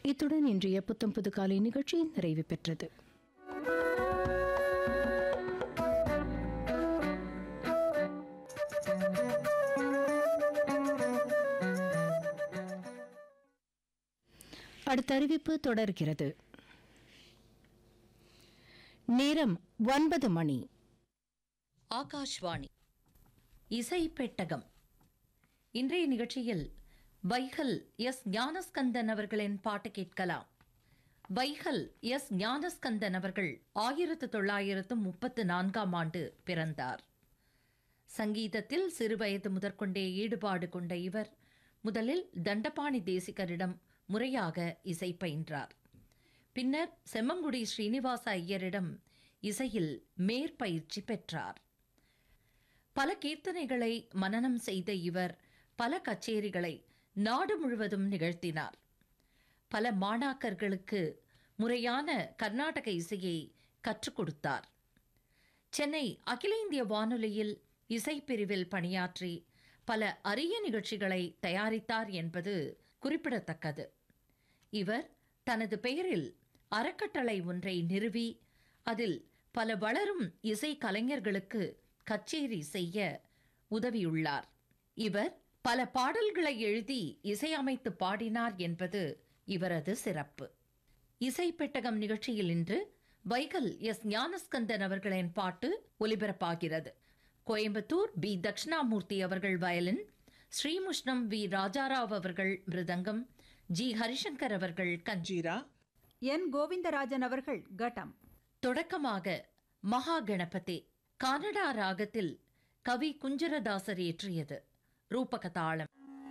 இத்துடன் இன்றைய புத்தம் புது காலை நிகழ்ச்சி நிறைவு பெற்றது அடுத்த அறிவிப்பு தொடர்கிறது நேரம் ஒன்பது மணி ஆகாஷ்வாணி இசை பெட்டகம் இன்றைய நிகழ்ச்சியில் வைகல் எஸ் ஞானஸ்கந்தன் அவர்களின் பாட்டு கேட்கலாம் வைகல் எஸ் ஞானஸ்கந்தன் அவர்கள் ஆயிரத்து தொள்ளாயிரத்து முப்பத்து நான்காம் ஆண்டு பிறந்தார் சங்கீதத்தில் சிறுவயது முதற்கொண்டே ஈடுபாடு கொண்ட இவர் முதலில் தண்டபாணி தேசிகரிடம் முறையாக இசை பயின்றார் பின்னர் செம்மங்குடி ஸ்ரீனிவாச ஐயரிடம் இசையில் மேற்பயிற்சி பெற்றார் பல கீர்த்தனைகளை மனனம் செய்த இவர் பல கச்சேரிகளை நாடு முழுவதும் நிகழ்த்தினார் பல மாணாக்கர்களுக்கு முறையான கர்நாடக இசையை கற்றுக் கொடுத்தார் சென்னை அகில இந்திய வானொலியில் இசைப்பிரிவில் பணியாற்றி பல அரிய நிகழ்ச்சிகளை தயாரித்தார் என்பது குறிப்பிடத்தக்கது இவர் தனது பெயரில் அறக்கட்டளை ஒன்றை நிறுவி அதில் பல வளரும் இசை கலைஞர்களுக்கு கச்சேரி செய்ய உதவியுள்ளார் இவர் பல பாடல்களை எழுதி இசையமைத்து பாடினார் என்பது இவரது சிறப்பு இசை பெட்டகம் நிகழ்ச்சியில் இன்று வைகல் எஸ் ஞானஸ்கந்தன் அவர்களின் பாட்டு ஒலிபரப்பாகிறது கோயம்புத்தூர் பி தட்சிணாமூர்த்தி அவர்கள் வயலின் ஸ்ரீமுஷ்ணம் வி ராஜாராவ் அவர்கள் மிருதங்கம் ஜி ஹரிசங்கர் அவர்கள் கஞ்சி ஜீரா என் கோவிந்தராஜன் அவர்கள் கட்டம் தொடக்கமாக மகா கணபதி கனடா ராகத்தில் கவி குஞ்சரதாசர் இயற்றியது ரூபகதாளம்